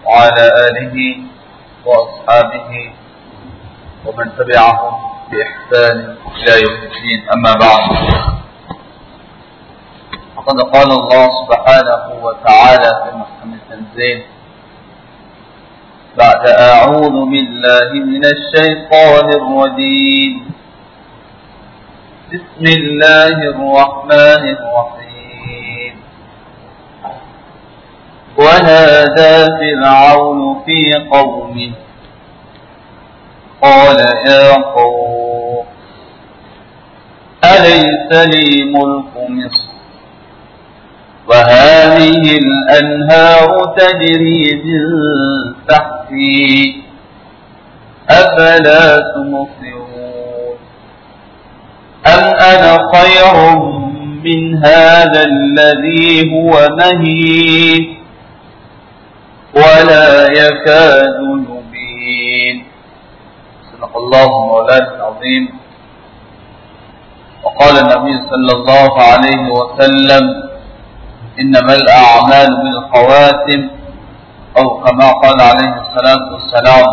وعلى آله وأصحابه ومن تبعهم بإحسان إلى يوم الدين أما بعد فقد قال الله سبحانه وتعالى في محكم التنزيل بعد أعوذ بالله من الشيطان الرجيم بسم الله الرحمن الرحيم ونادى فرعون في قومه قال يا قوم أليس لي ملك مصر وهذه الأنهار تجري من تحتي أفلا تبصرون أم أنا خير من هذا الذي هو مهين ولا يكاد يبين صدق الله مولانا العظيم وقال النبي صلى الله عليه وسلم إنما الأعمال بالخواتم أو كما قال عليه الصلاة والسلام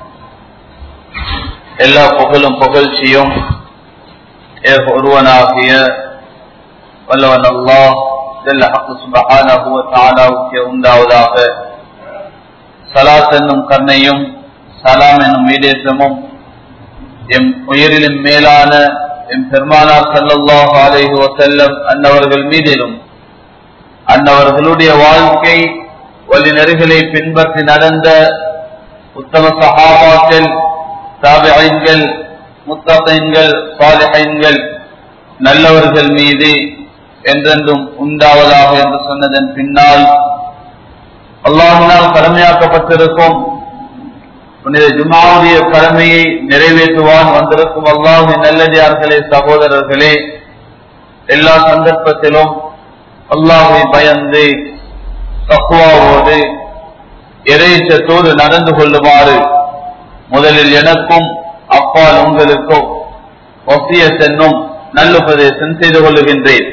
எல்லா புகழும் புகழ்ச்சியும் ஏக ஒருவனாகிய வல்லவன் அல்லாஹ் ஜல்ல ஹக்கு சுபஹானஹு வ தஆலாவுக்கு உண்டாவதாக சலாத் என்னும் கண்ணையும் சலாம் என்னும் வீடேற்றமும் எம் உயிரிலும் மேலான எம் பெருமானார் சல்லல்லாஹு அலைஹி வஸல்லம் அன்னவர்கள் மீதிலும் அன்னவர்களுடைய வாழ்க்கை வழி நெறிகளை பின்பற்றி நடந்த உத்தம சஹாபாக்கள் தாபிகள் முத்தகைன்கள் சாலிஹைன்கள் நல்லவர்கள் மீது என்றென்றும் உண்டாவதாக என்று சொன்னதன் பின்னால் அல்லாஹினால் கடமையாக்கப்பட்டிருக்கும் புனித ஜுமாவுடைய கடமையை நிறைவேற்றுவான் வந்திருக்கும் அல்லாஹின் நல்லடியார்களே சகோதரர்களே எல்லா சந்தர்ப்பத்திலும் அல்லாஹை பயந்து தக்குவாவோடு இறைச்சத்தோடு நடந்து கொள்ளுமாறு முதலில் எனக்கும் அப்பால் உங்களுக்கும் ஒப்பிய சென்னும் நல்லுபதேசம் செய்து கொள்ளுகின்றேன்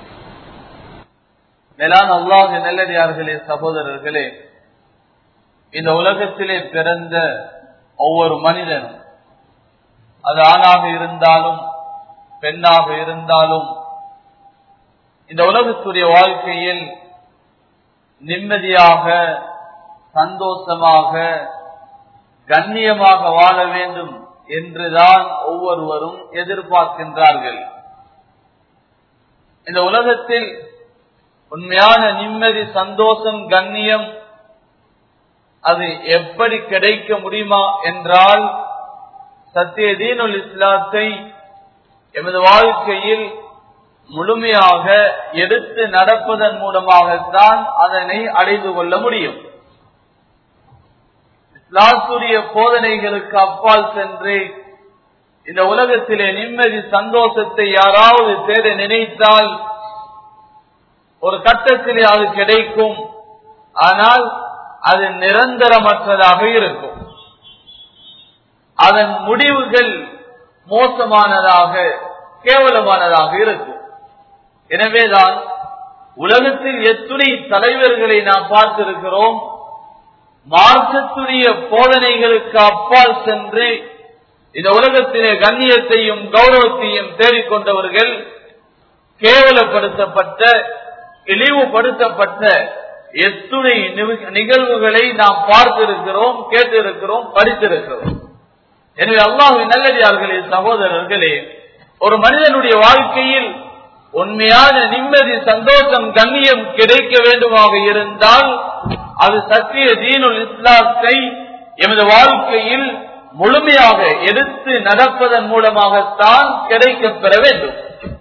மேலான அல்லாஹ் நல்லடியார்களே சகோதரர்களே இந்த உலகத்திலே பிறந்த ஒவ்வொரு மனிதனும் அது ஆணாக இருந்தாலும் பெண்ணாக இருந்தாலும் இந்த உலகத்துடைய வாழ்க்கையில் நிம்மதியாக சந்தோஷமாக கண்ணியமாக வாழ வேண்டும் என்றுதான் ஒவ்வொருவரும் எதிர்பார்க்கின்றார்கள் இந்த உலகத்தில் உண்மையான நிம்மதி சந்தோஷம் கண்ணியம் அது எப்படி கிடைக்க முடியுமா என்றால் சத்திய தீனுல் இஸ்லாத்தை எமது வாழ்க்கையில் முழுமையாக எடுத்து நடப்பதன் மூலமாகத்தான் அதனை அடைந்து கொள்ள முடியும் இஸ்லாத்துடைய போதனைகளுக்கு அப்பால் சென்று இந்த உலகத்திலே நிம்மதி சந்தோஷத்தை யாராவது தேட நினைத்தால் ஒரு கட்டத்திலே அது கிடைக்கும் ஆனால் அது நிரந்தரமற்றதாக இருக்கும் அதன் முடிவுகள் மோசமானதாக கேவலமானதாக இருக்கும் எனவேதான் உலகத்தில் எத்துணை தலைவர்களை நாம் பார்த்திருக்கிறோம் மார்க்கத்துடைய போதனைகளுக்கு அப்பால் சென்று இந்த உலகத்திலே கண்ணியத்தையும் கௌரவத்தையும் தேடிக்கொண்டவர்கள் கேவலப்படுத்தப்பட்ட இழிவுபடுத்தப்பட்ட எத்துணை நிகழ்வுகளை நாம் பார்த்திருக்கிறோம் கேட்டிருக்கிறோம் படித்திருக்கிறோம் எனவே அல்லாஹின் நல்லடியார்களே சகோதரர்களே ஒரு மனிதனுடைய வாழ்க்கையில் உண்மையான நிம்மதி சந்தோஷம் கண்ணியம் கிடைக்க வேண்டுமாக இருந்தால் அது சத்திய தீனுல் இஸ்லாத்தை எமது வாழ்க்கையில் முழுமையாக எடுத்து நடப்பதன் மூலமாகத்தான் கிடைக்க பெற வேண்டும்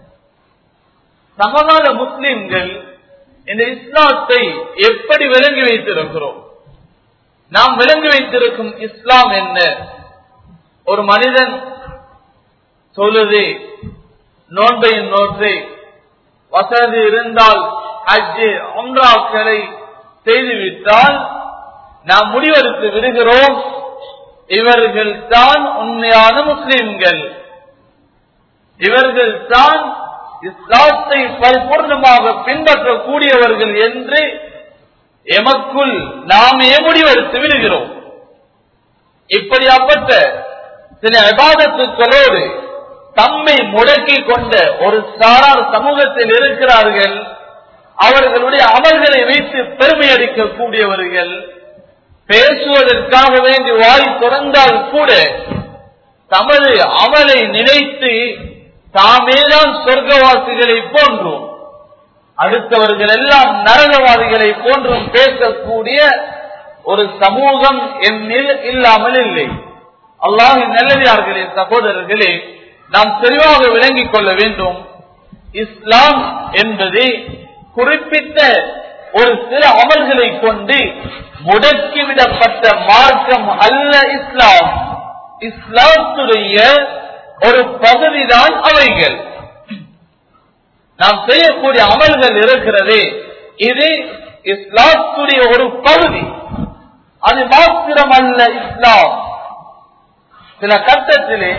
சமகால முஸ்லிம்கள் இந்த இஸ்லாத்தை எப்படி விளங்கி வைத்திருக்கிறோம் நாம் விளங்கி வைத்திருக்கும் இஸ்லாம் என்ன ஒரு மனிதன் தொழுது நோன்பையும் நோற்று வசதி இருந்தால் ஹஜ்ஜு ஒன்றாக்களை செய்துவிட்டால் நாம் முடிவெடுத்து விடுகிறோம் இவர்கள் தான் உண்மையான முஸ்லிம்கள் இவர்கள் தான் இஸ்லாத்தை பரிபூர்ணமாக பின்பற்றக்கூடியவர்கள் என்று எமக்குள் நாமே முடிவெடுத்து விடுகிறோம் இப்படியாப்பட்ட சில விவாதத்துக்களோடு தம்மை முடக்கி கொண்ட ஒரு சாரார் சமூகத்தில் இருக்கிறார்கள் அவர்களுடைய அமல்களை வைத்து பெருமை அடிக்கக்கூடியவர்கள் பேசுவதற்காக வேண்டி வாய் திறந்தால் கூட தமது அமலை நினைத்து தாமேதான் சொர்க்கவாசிகளை போன்றும் அடுத்தவர்கள் எல்லாம் நரகவாதிகளை போன்றும் பேசக்கூடிய ஒரு சமூகம் என்னில் இல்லாமல் இல்லை அல்லாஹின் நல்லதார்களே சகோதரர்களே நாம் தெளிவாக விளங்கிக் கொள்ள வேண்டும் இஸ்லாம் என்பது குறிப்பிட்ட ஒரு சில அமல்களை கொண்டு முடக்கிவிடப்பட்ட மார்க்கம் அல்ல இஸ்லாம் இஸ்லாத்துடைய ஒரு பகுதிதான் அவைகள் நாம் செய்யக்கூடிய அமல்கள் இருக்கிறது இது இஸ்லாத்துடைய ஒரு பகுதி அது மாத்திரம் அல்ல இஸ்லாம் சில கட்டத்திலே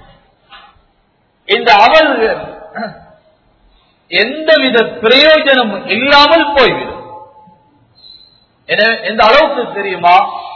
இந்த அமல்கள் எந்தவித பிரயோஜனமும் இல்லாமல் போய்விடும் எனவே எந்த அளவுக்கு தெரியுமா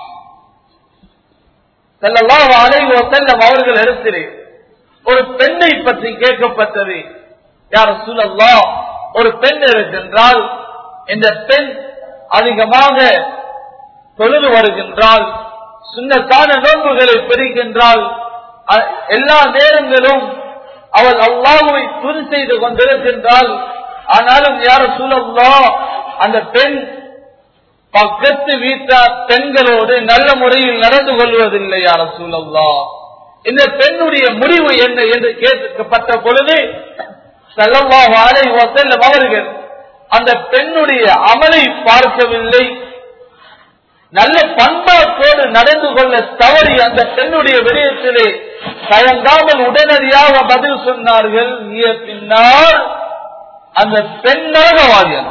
செல்லலாம் அலைவோ செல்லம் அவர்கள் இடத்திலே ஒரு பெண்ணை பற்றி கேட்கப்பட்டது யார் சொல்லல்லா ஒரு பெண் இருக்கின்றால் இந்த பெண் அதிகமாக தொழுது வருகின்றால் சுண்ணத்தான நோன்புகளை பெறுகின்றால் அ- எல்லா நேரங்களும் அவள் அல்லாஹுவை துணி செய்து கொண்டிருக்கின்றால் ஆனாலும் யார சூழல்லா அந்த பெண் பக்கத்து வீட்டார் பெண்களோடு நல்ல முறையில் நடந்து கொள்வதில்லை யார சூழல்லா இந்த பெண்ணுடைய முடிவு என்ன என்று கேட்கப்பட்ட பொழுது செல்லவாக அலை செல்லும் அவர்கள் அந்த பெண்ணுடைய அமலை பார்க்கவில்லை நல்ல பண்பாட்டோடு நடந்து கொள்ள தவறி அந்த பெண்ணுடைய விடயத்திலே தயங்காமல் உடனடியாக பதில் சொன்னார்கள் நீ பின்னால் அந்த பெண் நரகவாதியான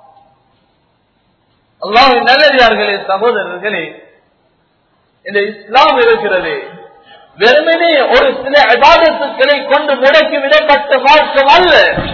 அல்லாஹ் நல்லதார்களே சகோதரர்களே இந்த இஸ்லாம் இருக்கிறது வெறுமனே ஒரு சில அபாதத்துக்களை கொண்டு முடக்கி விடப்பட்ட மாற்றம் அல்ல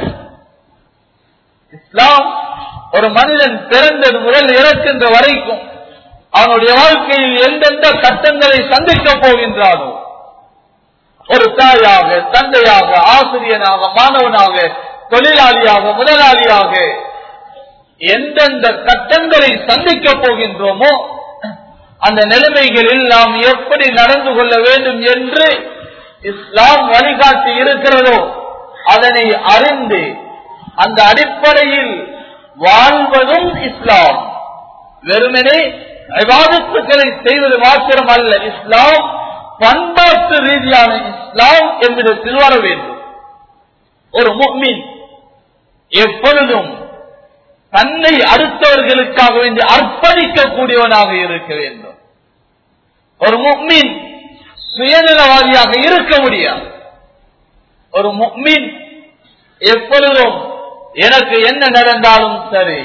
இஸ்லாம் ஒரு மனிதன் பிறந்தது முதல் இறக்கின்ற வரைக்கும் அவனுடைய வாழ்க்கையில் எந்தெந்த கட்டங்களை சந்திக்க போகின்றானோ ஒரு தாயாக தந்தையாக ஆசிரியனாக மாணவனாக தொழிலாளியாக முதலாளியாக எந்தெந்த கட்டங்களை சந்திக்க போகின்றோமோ அந்த நிலைமைகளில் நாம் எப்படி நடந்து கொள்ள வேண்டும் என்று இஸ்லாம் வழிகாட்டி இருக்கிறதோ அதனை அறிந்து அந்த அடிப்படையில் வாழ்வதும் இஸ்லாம் வெறுமனே விவாதத்துக்களை செய்வது மாத்திரம் அல்ல இஸ்லாம் பண்பாட்டு ரீதியான இஸ்லாம் என்பதத்தில் வர வேண்டும் ஒரு முக்மின் எப்பொழுதும் தன்னை அடுத்தவர்களுக்காக வேண்டி அர்ப்பணிக்கக்கூடியவனாக இருக்க வேண்டும் ஒரு முக்மின் சுயநலவாதியாக இருக்க முடியாது ஒரு முக்மின் எப்பொழுதும் எனக்கு என்ன நடந்தாலும் சரி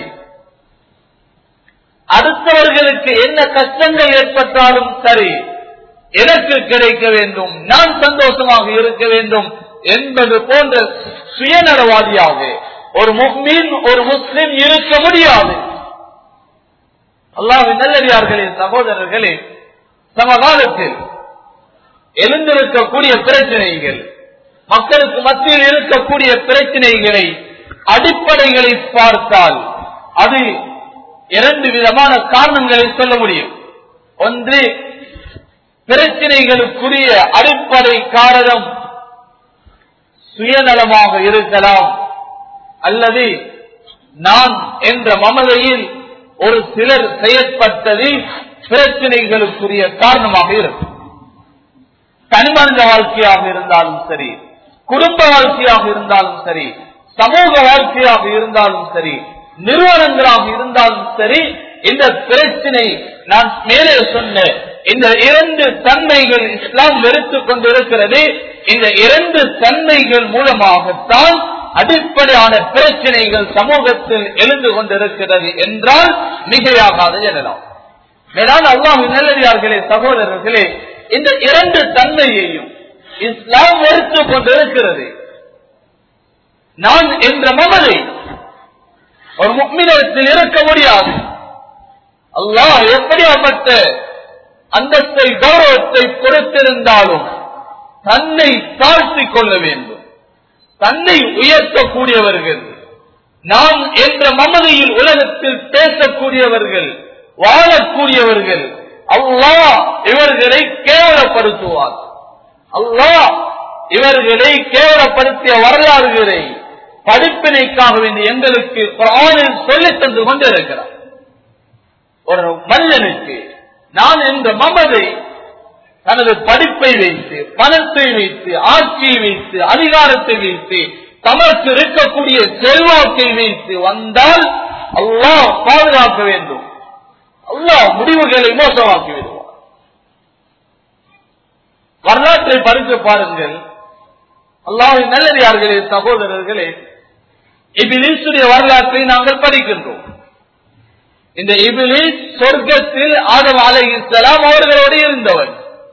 அடுத்தவர்களுக்கு என்ன கஷ்டங்கள் ஏற்பட்டாலும் சரி எனக்கு கிடைக்க வேண்டும் நான் சந்தோஷமாக இருக்க வேண்டும் என்பது போன்ற சுயநலவாதியாக ஒரு முக்மீன் ஒரு முஸ்லிம் இருக்க முடியாது அல்லாஹ் நல்லடியார்களே சகோதரர்களே சமகாலத்தில் எழுந்திருக்கக்கூடிய பிரச்சனைகள் மக்களுக்கு மத்தியில் இருக்கக்கூடிய பிரச்சனைகளை அடிப்படைகளை பார்த்தால் அது இரண்டு விதமான காரணங்களை சொல்ல முடியும் ஒன்று பிரச்சனைகளுக்குரிய அடிப்படை காரணம் சுயநலமாக இருக்கலாம் அல்லது நான் என்ற மமதையில் ஒரு சிலர் செயற்பட்டது பிரச்சனைகளுக்குரிய காரணமாக இருக்கும் தனிமனித வாழ்க்கையாக இருந்தாலும் சரி குடும்ப வாழ்க்கையாக இருந்தாலும் சரி சமூக வாழ்க்கையாக இருந்தாலும் சரி நிறுவனங்களாக இருந்தாலும் சரி இந்த பிரச்சனை நான் மேலே சொன்ன இந்த இரண்டு தன்மைகள் இஸ்லாம் வெறுத்துக் கொண்டிருக்கிறது இந்த இரண்டு தன்மைகள் மூலமாகத்தான் அடிப்படையான பிரச்சனைகள் சமூகத்தில் எழுந்து கொண்டிருக்கிறது என்றால் மிகையாகாது எனலாம் மேலான அல்லாஹ் நல்லடியார்களே சகோதரர்களே இந்த இரண்டு தன்மையையும் இஸ்லாம் வெறுத்துக் கொண்டிருக்கிறது நான் என்ற மமதை ஒரு முக்மினத்தில் இருக்க முடியாது அல்லாஹ் எப்படியாப்பட்ட அந்தஸ்தை கௌரவத்தை கொடுத்திருந்தாலும் தன்னை தாழ்த்திக் கொள்ள வேண்டும் தன்னை உயர்த்தக்கூடியவர்கள் நாம் என்ற மமதையில் உலகத்தில் பேசக்கூடியவர்கள் வாழக்கூடியவர்கள் அல்லாஹ் இவர்களை கேவலப்படுத்துவார் அல்லாஹ் இவர்களை கேவலப்படுத்திய வரலாறுகளை படிப்பினைக்காக வேண்டி எங்களுக்கு குரானில் சொல்லித் தந்து கொண்டிருக்கிறார் ஒரு மனிதனுக்கு நான் என்ற மமதை தனது படிப்பை வைத்து பணத்தை வைத்து ஆட்சியை வைத்து அதிகாரத்தை வைத்து தமக்கு இருக்கக்கூடிய செல்வாக்கை வைத்து வந்தால் அல்லாஹ் பாதுகாக்க வேண்டும் அல்லாஹ் முடிவுகளை மோசமாக்கி விடுவார் வரலாற்றை படித்து பாருங்கள் அல்லாஹின் நல்லடியார்களே சகோதரர்களே இபிலிசுடைய வரலாற்றை நாங்கள் படிக்கின்றோம் இந்த இபிலிஸ் சொர்க்கத்தில் ஆதம் அலை இஸ்லாம் அவர்களோடு இருந்தவன்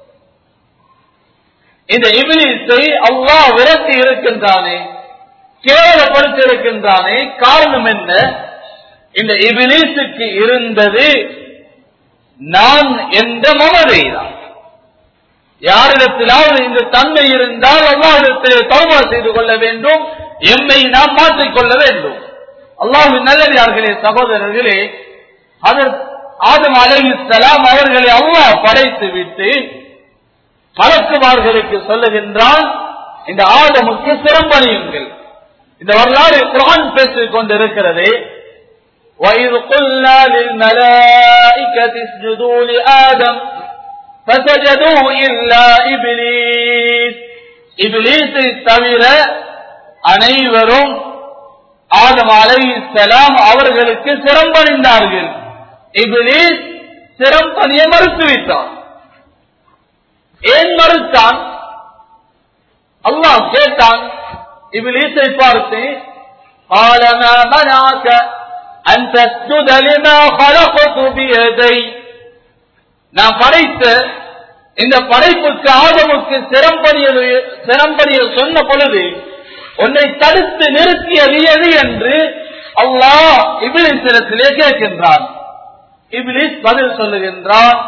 இந்த இபிலிஸை அல்லாஹ் விரட்டி இருக்கின்றானே கேவலப்படுத்தி இருக்கின்றானே காரணம் என்ன இந்த இபிலிசுக்கு இருந்தது நான் என்ற மமதை தான் யாரிடத்திலாவது இந்த தன்மை இருந்தால் அல்லாஹிடத்திலே தௌபா செய்து கொள்ள வேண்டும் எம்மை நாம் மாற்றிக்கொள்ள வேண்டும் அல்லாஹின் நல்லடியார்களே சகோதரர்களே அதர் ஆதம் அலைஹிஸ்ஸலாம் அவர்களை அல்லாஹ் படைத்து விட்டு மலக்குமார்களுக்கு சொல்லுகின்றான் இந்த ஆதமுக்கு சிறம்பணியுங்கள் இந்த வரலாறு குரான் பேசிக் கொண்டிருக்கிறது وَإِذْ قُلْنَا لِلْمَلَائِكَةِ اسْجُدُوا لِآدَمَ فَسَجَدُوا إِلَّا إِبْلِيسَ இபிலீஸை தவிர அனைவரும் ஆதம் அலைஹிஸ்ஸலாம் அவர்களுக்கு சிரம்பணிந்தார்கள் இபிலீஸ் சிரம்பணிய மறுத்துவிட்டான் ஏன் மறுத்தான் அல்லாஹ் கேட்டான் இபிலீஸை பார்த்து قال ما منعك أن تسجد لما خلقت بيدي நான் படைத்த இந்த படைப்புக்கு ஆதமுக்கு சிரம்பணிய சிரம்பணிய சொன்ன பொழுது உன்னை தடுத்து நிறுத்தியது எது என்று அல்லாஹ் இபிலிசிடத்திலே கேட்கின்றான் இபிலிஸ் பதில் சொல்லுகின்றான்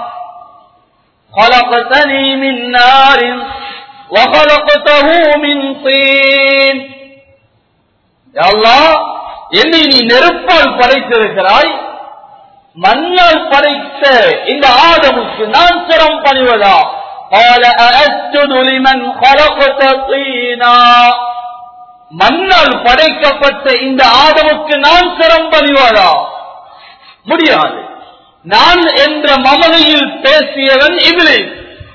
خلقتني من نار وخلقته من طين يا الله என்னை நீ நெருப்பால் படைத்திருக்கிறாய் மண்ணால் படைத்த இந்த ஆதமுக்கு நான் சிரம் பணிவதா قال أأسجد لمن خلقت طينا மண்ணால் படைக்கப்பட்ட இந்த ஆதமுக்கு நான் சிரம் பணிவதா முடியாது நான் என்ற மமதையில் பேசியவன் இபிலிஸ்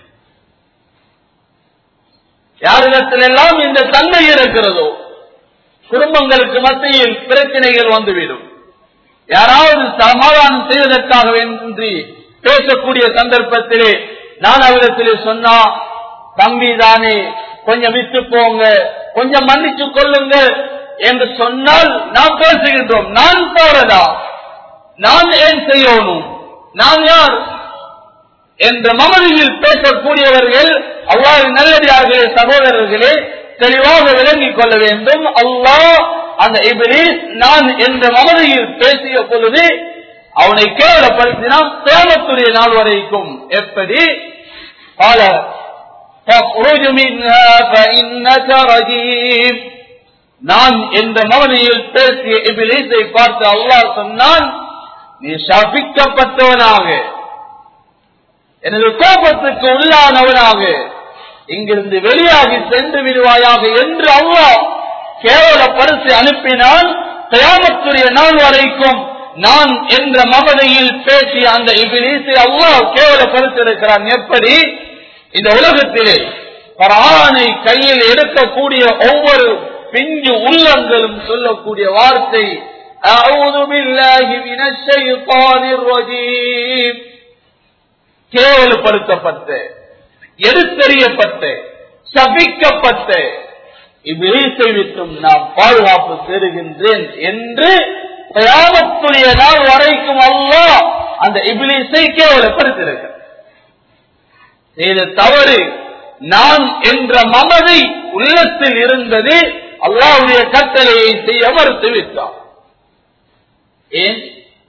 யாரிடத்திலெல்லாம் இந்த தன்மை இருக்கிறதோ குடும்பங்களுக்கு மத்தியில் பிரச்சனைகள் வந்துவிடும் யாராவது சமாதானம் செய்வதற்காக வேண்டி பேசக்கூடிய சந்தர்ப்பத்திலே நான் அவரிடத்திலே சொன்னா தம்பி தானே கொஞ்சம் விட்டு போங்க கொஞ்சம் மன்னிச்சு கொள்ளுங்க என்று சொன்னால் நாம் பேசுகின்றோம் நான் போறதா நான் ஏன் செய்யணும் நான் யார் என்ற மமதியில் பேசக்கூடியவர்கள் அவ்வாறு நல்லடியார்களே சகோதரர்களே தெளிவாக விளங்கிக் கொள்ள வேண்டும் அல்லாஹ் அந்த இபிலிஸ் நான் என்ற மமதியில் பேசிய பொழுது அவனை கேவலப்படுத்தினான் தேமத்துடைய நாள் வரைக்கும் எப்படி قال فاخرج منها فإنك رجيم நான் என்ற மவனியில் பேசிய இபிலிஸை பார்த்து அல்லாஹ் சொன்னான் நீ சபிக்கப்பட்டவனாக எனது கோபத்துக்கு உள்ளானவனாக இங்கிருந்து வெளியாகி சென்று விடுவாயாக என்று அல்லாஹ் கேவலப்படுத்தி அனுப்பினால் கயாமத்துடைய நாள் வரைக்கும் நான் என்ற மகனையில் பேசிய அந்த இபிலீசை அல்லாஹ் கேவலப்படுத்தியிருக்கிறான் எப்படி இந்த உலகத்திலே பரானை கையில் எடுக்கக்கூடிய ஒவ்வொரு பிஞ்சு உள்ளங்களும் சொல்லக்கூடிய வார்த்தை أعوذ بالله من الشيطان الرجيم கேவலப்படுத்தப்பட்ட எடுத்தறியப்பட்ட சபிக்கப்பட்ட இவ்விசை விட்டும் நான் பாதுகாப்பு பெறுகின்றேன் என்று கயாமத்துடைய நாள் வரைக்கும் அல்லா அந்த இபிலிசை கேவலப்படுத்திருக்க செய்த தவறு நான் என்ற மமதை உள்ளத்தில் இருந்தது அல்லாவுடைய கட்டளையை செய்ய மறுத்து விட்டார் ஏன்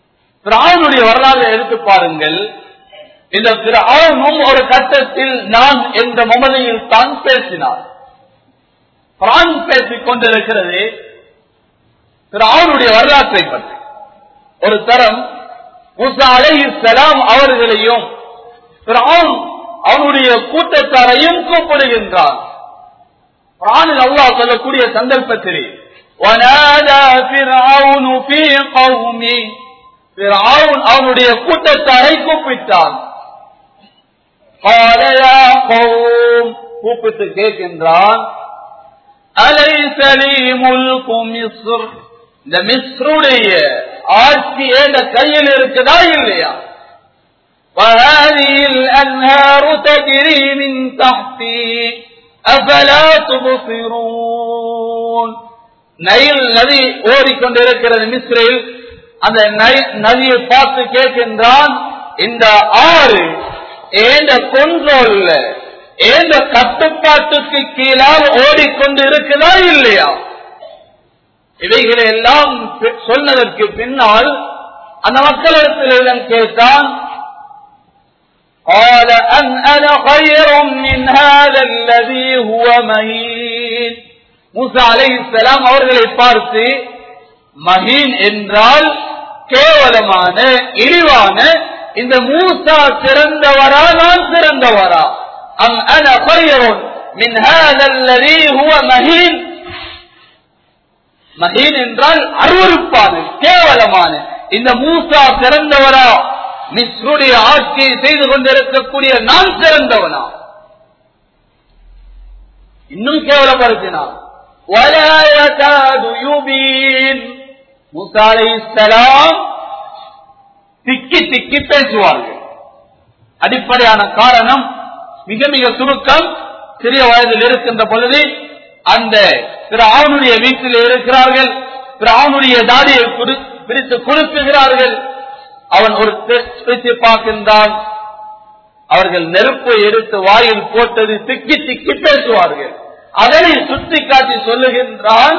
பிராவனுடைய வரலாறு எடுத்து பாருங்கள் இந்த பிராவனும் ஒரு கட்டத்தில் நான் என்ற மமதையில் தான் பேசினார் பிரான் பேசிக் கொண்டிருக்கிறது பிராவனுடைய வரலாற்றை பற்றி ஒரு தரம் முசா அலை சலாம் அவர்களையும் பிரான் அவனுடைய கூட்டத்தாரையும் கூப்பிடுகின்றான் பிரானில் அல்லாஹ் சொல்லக்கூடிய சந்தர்ப்பத்திலே وَنَادَى فِرْعَوْنُ فِي قَوْمِهِ فرعون அவனுடைய கூட்டத்தாரை கூப்பிட்டான் قال يا قوم கூப்பிட்டு கேட்கின்றான் أليس لي ملك مصر இந்த மிஸ்ருடைய ஆட்சி ஏந்த கையில் இருக்குதா இல்லையா وهذه الأنهار تجري من تحتي أفلا تبصرون நைல் நதி ஓடிக்கொண்டிருக்கிறது மிஸ்ரில் அந்த நதியை பார்த்து கேட்கின்றான் இந்த ஆறு ஏந்த கொன்றோல்ல ஏந்த கட்டுப்பாட்டுக்கு கீழால் ஓடிக்கொண்டு இருக்குதா இல்லையா இவைகளை எல்லாம் சொன்னதற்கு பின்னால் அந்த மக்களிடத்தில் கேட்டான் قال أن أنا خير من هذا الذي هو مهين மூசா அலை இஸ்லாம் அவர்களை பார்த்து மஹீன் என்றால் கேவலமான இழிவான இந்த மூசா சிறந்தவரா நான் சிறந்தவரா அம் அன خير من هذا الذي هو مهين மஹீன் என்றால் அருவறுப்பான கேவலமான இந்த மூசா சிறந்தவரா மிஸ்ருடைய ஆட்சியை செய்து கொண்டிருக்கக்கூடிய நான் சிறந்தவனா இன்னும் கேவலப்படுத்தினான் ولا يكاد يبين மூசா அலைஹிஸ்ஸலாம் திக்கி திக்கி பேசுவார்கள் அடிப்படையான காரணம் மிக மிக சுருக்கம் சிறிய வயதில் இருக்கின்ற பொழுது அந்த திராவனுடைய வீட்டில் இருக்கிறார்கள் திராவனுடைய தாடியை பிரித்து குறுக்குகிறார்கள் அவன் ஒரு பேச்சு பார்க்கின்றான் அவர்கள் நெருப்பை எடுத்து வாயில் போட்டது திக்கி திக்கி பேசுவார்கள் அதனை சுட்டி காட்டி சொல்லுகின்றான்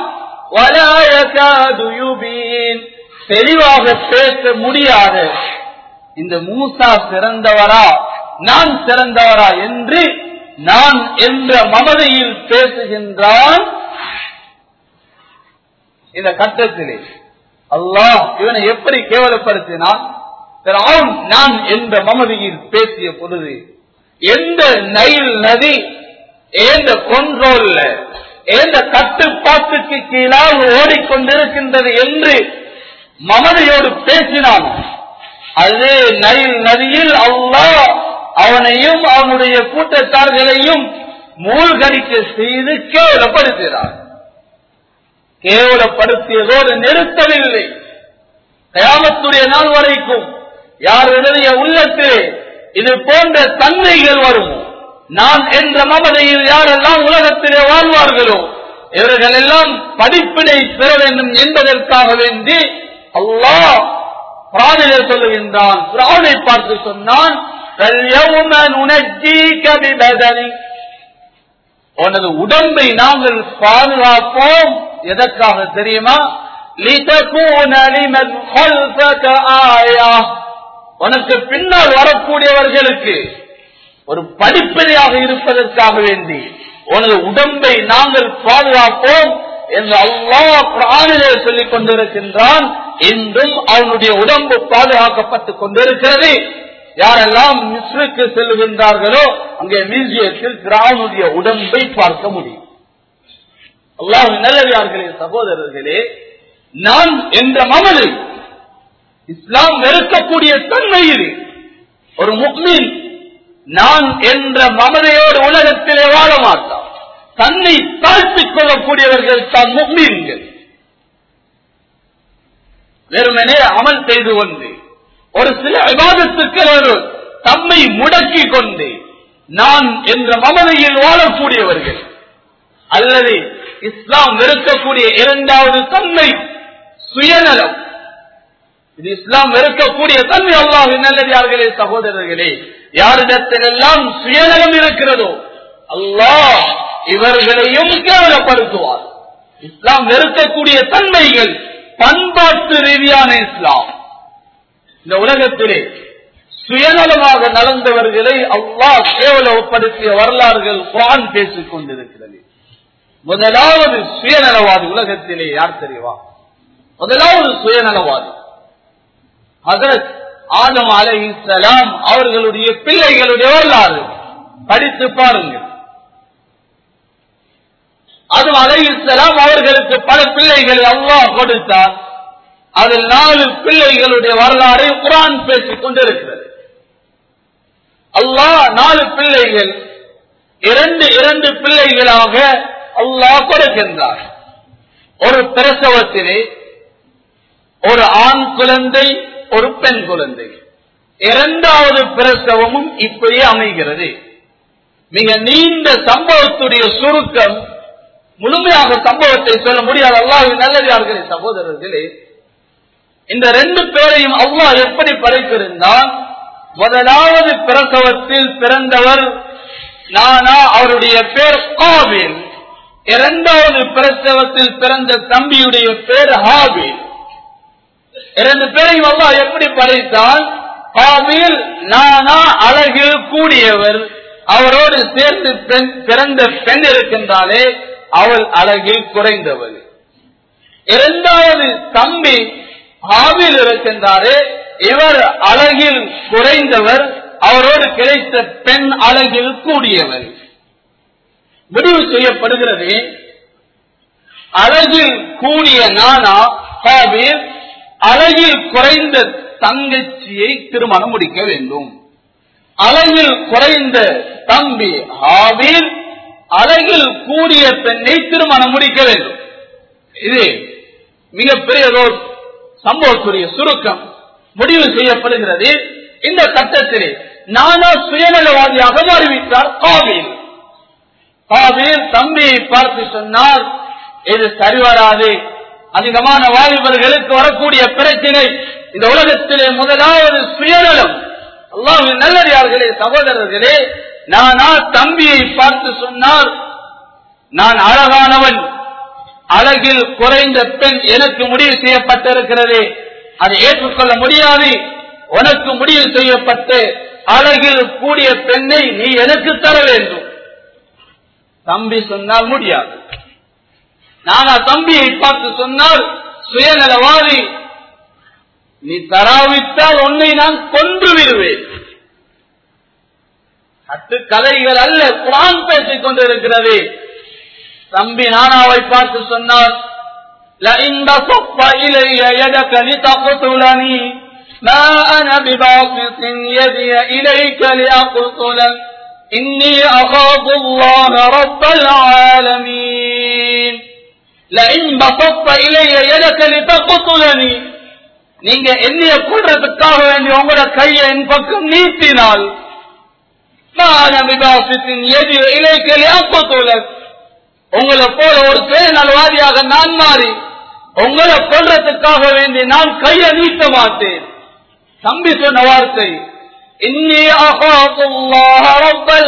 தெளிவாக பேச முடியாத இந்த மூசா சிறந்தவரா நான் சிறந்தவரா என்று நான் என்ற மமதையில் பேசுகின்றான் இந்த கட்டத்திலே அல்லாஹ் இவனை எப்படி கேவலப்படுத்தினான் நான் என்ற மமதியில் பேசிய பொழுது எந்த நைல் நதி எந்த கொன்றோல்ல எந்த கட்டுப்பாட்டுக்கு கீழால் ஓடிக்கொண்டிருக்கின்றது என்று மமதையோடு பேசினான் அது நைல் நதியில் அல்லாஹ் அவனையும் அவனுடைய கூட்டத்தார்களையும் மூழ்கடிக்க செய்து கேவலப்படுத்தினார் கேவலப்படுத்தியதோடு நிறுத்தவில்லை கயாமத்துடைய நாள் வரைக்கும் யாருடைய உள்ளத்திலே இது போன்ற தன்மைகள் வருமோ நான் என்ற மமதையில் யாரெல்லாம் உலகத்திலே வாழ்வார்களோ இவர்கள் எல்லாம் படிப்பினை பெற வேண்டும் என்பதற்காக வேண்டி அல்லாஹ் பிராணிலே சொல்லுகின்றான் பிராணை பார்த்து சொன்னான் உனது உடம்பை நாங்கள் பாதுகாப்போம் எதற்காக தெரியுமா உனக்கு பின்னால் வரக்கூடியவர்களுக்கு ஒரு படிப்படியாக இருப்பதற்காக வேண்டி உனது உடம்பை நாங்கள் பாதுகாப்போம் என்று அல்லாஹ் பிராணிலே சொல்லிக் கொண்டிருக்கின்றான் இன்றும் அவனுடைய உடம்பு பாதுகாக்கப்பட்டுக் கொண்டிருக்கிறது யாரெல்லாம் மிஸ்ருக்கு செல்லுகின்றார்களோ அங்கே மியூசியத்தில் பிராணுடைய உடம்பை பார்க்க முடியும் அல்லாஹ் நல்லவியார்களே சகோதரர்களே நான் என்ற மமதை இஸ்லாம் வெறுக்கக்கூடிய தன்மை இது ஒரு முக்மீன் நான் என்ற மமதையோடு உலகத்திலே வாழ மாட்டான் தன்னை தாழ்த்திக் கொள்ளக்கூடியவர்கள் தான் முக்மீன்கள் வெறுமனே அமல் செய்து கொண்டு ஒரு சில விவாதத்துக்கு தம்மை முடக்கி கொண்டு நான் என்ற மமதையில் வாழக்கூடியவர்கள் அல்லது இஸ்லாம் வெறுக்கக்கூடிய இரண்டாவது தன்மை சுயநலம் இது இஸ்லாம் வெறுக்கக்கூடிய தன்மை அல்லாஹ் நல்லதார்களே சகோதரர்களே யாரிடத்திலெல்லாம் சுயநலம் இருக்கிறதோ அல்லாஹ் இவர்களையும் கேவலப்படுத்துவார் இஸ்லாம் வெறுக்கக்கூடிய தன்மைகள் பண்பாட்டு ரீதியான இஸ்லாம் இந்த உலகத்திலே சுயநலமாக நடந்தவர்களை அல்லாஹ் கேவலப்படுத்திய வரலாறுகள் குரான் பேசிக் கொண்டிருக்கிறது முதலாவது சுயநலவாதி உலகத்திலே யார் தெரியுமா முதலாவது சுயநலவாதி ஹசரத் ஆதம் அலைஹிஸ்ஸலாம் அவர்களுடைய பிள்ளைகளுடைய வரலாறு படித்து பாருங்கள் அதுவும் அலைஹிஸ்ஸலாம் அவர்களுக்கு பல பிள்ளைகளை அல்லாஹ் கொடுத்தார் அதில் நாலு பிள்ளைகளுடைய வரலாறை குரான் பேசிக் கொண்டிருக்கிறது அல்லாஹ் நாலு பிள்ளைகள் இரண்டு இரண்டு பிள்ளைகளாக அல்லாஹ் கொடுக்கின்றார் ஒரு பிரசவத்திலே ஒரு ஆண் குழந்தை ஒரு பெண் குழந்தை இரண்டாவது பிரசவமும் இப்படியே அமைகிறது மிக நீண்ட சம்பவத்துடைய சுருக்கம் முழுமையாக சம்பவத்தை சொல்ல முடியாது அல்லாஹ் நல்லதார்களே சகோதரர்களே இந்த ரெண்டு பேரையும் அல்லாஹ் எப்படி படைத்திருந்தால் முதலாவது பிரசவத்தில் பிறந்தவர் நானா அவருடைய பேர் காவில் இரண்டாவது பிரசவத்தில் பிறந்த தம்பியுடைய பேர் ஹாவில் இரண்டு பேரையும் அல்லாஹ் எப்படி படைத்தால் ஹாவில் நானா அழகில் கூடியவர் அவரோடு சேர்ந்து பெண் பிறந்த பெண் இருக்கின்றாலே அவள் அழகில் குறைந்தவர் இரண்டாவது தம்பி ஹாவில் இருக்கின்றாரே இவர் அழகில் குறைந்தவர் அவரோடு கிடைத்த பெண் அழகில் கூடியவர் முடிவு செய்யப்படுகிறது அழகில் கூடிய நானா ஹாவில் அழகில் குறைந்த தங்கச்சியை திருமணம் முடிக்க வேண்டும் அழகில் குறைந்த தம்பி ஹாவில் அழகில் கூடிய பெண்ணை திருமணம் முடிக்க வேண்டும் இது மிகப்பெரியதோர் சம்பவத்துடைய சுருக்கம் முடிவு செய்யப்படுகிறது இந்த கட்டத்திலே நானா சுயநலவாதியாக மாறிவிட்டார் காவில் காவில் தம்பியை பார்த்து சொன்னார் இது சரிவராது அதிகமான வாலிபர்களுக்கு வரக்கூடிய பிரச்சனை இந்த உலகத்திலே முதலாவது சுயநலம் அல்லாஹ் நல்லடியார்களே சகோதரர்களே நானா தம்பியை பார்த்து சொன்னார் நான் அழகானவன் அழகில் குறைந்த பெண் எனக்கு முடிவு செய்யப்பட்டிருக்கிறது அதை ஏற்றுக்கொள்ள முடியாது உனக்கு முடிவு செய்யப்பட்டு அழகில் கூடிய பெண்ணை நீ எனக்கு தர வேண்டும் தம்பி சொன்னால் முடியாது நானா தம்பியை பார்த்து சொன்னால் சுயநலவாதி நீ தராவிட்டால் உன்னை நான் கொன்று விடுவேன் கட்டு கதைகள் அல்ல குரான் பேசிக் கொண்டிருக்கிறது தம்பி நானாவை பார்த்து சொன்னார் لئن بسطت إلي يدك لتقتلني ما أنا بباسط يدي إليك لأقتلك إني أخاف الله رب العالمين لئن بسطت إلي يدك لتقتلني நீங்க என்னைய கொள்றதுக்காக வேண்டிய உங்களோட கையை என் பக்கம் நீட்டினால் நான் விபாசத்தின் எது இலைக்கலி அப்போத்துலக் உங்களை போல ஒரு சுயநலவாதியாக நான் மாறி உங்களை கொள்றதுக்காக வேண்டி நான் கையை நீட்ட மாட்டேன் தம்பி சொன்ன வார்த்தை இன்னி அகாதுல்லாஹ ரப்பல்